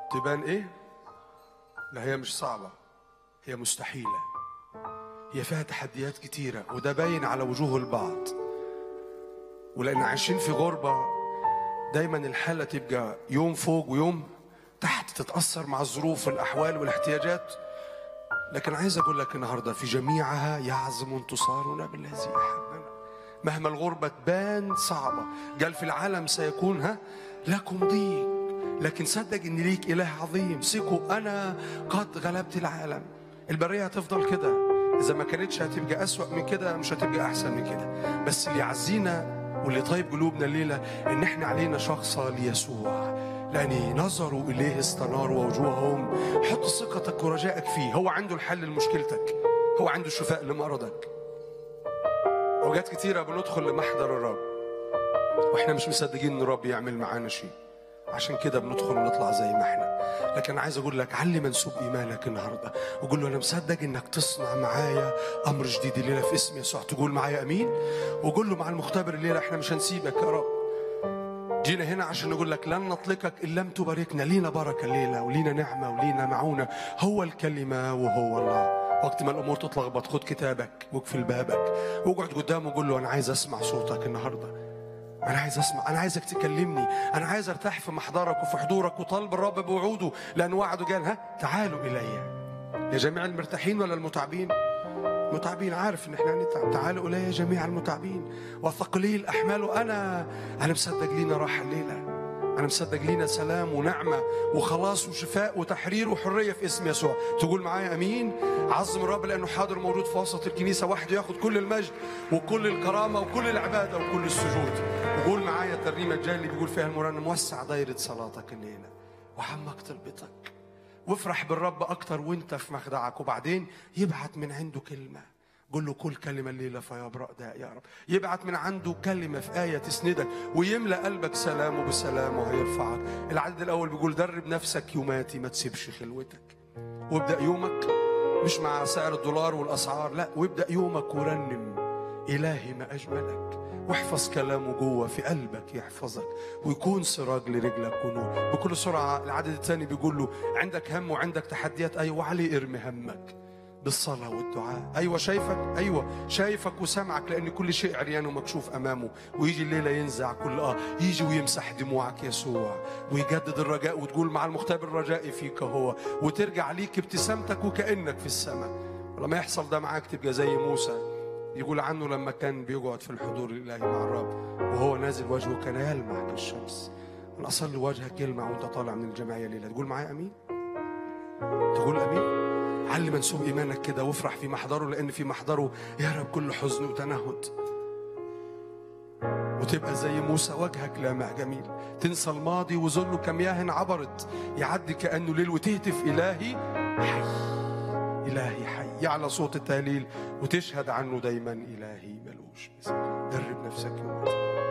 تبان ايه لا هي مش صعبة هي مستحيلة هي فيها تحديات كتيرة وده باين على وجوه البعض ولأن عايشين في غربة دايما الحالة تبقى يوم فوق ويوم تحت تتأثر مع الظروف والأحوال والاحتياجات لكن عايز أقول لك النهاردة في جميعها يعظم انتصارنا بالذي أحبنا مهما الغربة تبان صعبة قال في العالم سيكون ها لكم ضيق لكن صدق ان ليك اله عظيم ثقوا انا قد غلبت العالم البريه هتفضل كده اذا ما كانتش هتبقى اسوا من كده مش هتبقى احسن من كده بس اللي يعزينا واللي طيب قلوبنا الليله ان احنا علينا شخصه ليسوع لأن نظروا إليه استناروا وجوههم حط ثقتك ورجائك فيه هو عنده الحل لمشكلتك هو عنده شفاء لمرضك أوقات كتيرة بندخل لمحضر الرب وإحنا مش مصدقين إن الرب يعمل معانا شيء عشان كده بندخل ونطلع زي ما احنا لكن عايز اقول لك علي منسوب ايمانك النهارده وقول له انا مصدق انك تصنع معايا امر جديد الليله في اسم يسوع تقول معايا امين وقول له مع المختبر الليله احنا مش هنسيبك يا رب جينا هنا عشان نقول لك لن نطلقك ان لم تباركنا لينا بركه الليله ولينا نعمه ولينا معونه هو الكلمه وهو الله وقت ما الامور تتلخبط خد كتابك واقفل بابك واقعد قدامه وقول له انا عايز اسمع صوتك النهارده انا عايز اسمع انا عايزك تكلمني انا عايز ارتاح في محضرك وفي حضورك وطلب الرب بوعوده لان وعده قال ها تعالوا الي يا جميع المرتاحين ولا المتعبين متعبين عارف ان احنا هنتعب تعالوا الي جميع المتعبين وثقلي الاحمال وانا انا مصدق لينا راحه الليله انا مصدق لينا سلام ونعمه وخلاص وشفاء وتحرير وحريه في اسم يسوع تقول معايا امين عظم الرب لانه حاضر موجود في وسط الكنيسه وحده ياخد كل المجد وكل الكرامه وكل العباده وكل السجود وقول معايا الترنيمه الجايه اللي بيقول فيها المرنم وسع دايره صلاتك الليله وعمق طلبتك وافرح بالرب اكتر وانت في مخدعك وبعدين يبعت من عنده كلمه قول له كل كلمة الليلة فيبرأ داء يا رب يبعت من عنده كلمة في آية تسندك ويملأ قلبك سلام وبسلام وهيرفعك العدد الأول بيقول درب نفسك يوماتي ما تسيبش خلوتك وابدأ يومك مش مع سعر الدولار والأسعار لا وابدأ يومك ورنم إلهي ما أجملك واحفظ كلامه جوه في قلبك يحفظك ويكون سراج لرجلك ونور بكل سرعة العدد الثاني بيقول له عندك هم وعندك تحديات أيوة وعلي ارمي همك بالصلاة والدعاء أيوة شايفك أيوة شايفك وسامعك لأن كل شيء عريان ومكشوف أمامه ويجي الليلة ينزع كل آه يجي ويمسح دموعك يسوع ويجدد الرجاء وتقول مع المختبر رجائي فيك هو وترجع ليك ابتسامتك وكأنك في السماء ولما يحصل ده معاك تبقى زي موسى يقول عنه لما كان بيقعد في الحضور الإلهي مع الرب وهو نازل وجهه كان يلمع كالشمس أنا أصلي وجهك يلمع وأنت طالع من الجمعية الليلة تقول معايا أمين تقول أمين علي منسوب ايمانك كده وافرح في محضره لان في محضره يهرب كل حزن وتنهد وتبقى زي موسى وجهك لامع جميل تنسى الماضي وظنه كمياه عبرت يعدي كانه ليل وتهتف الهي حي الهي حي يعلى صوت التهليل وتشهد عنه دايما الهي ملوش درب نفسك يوم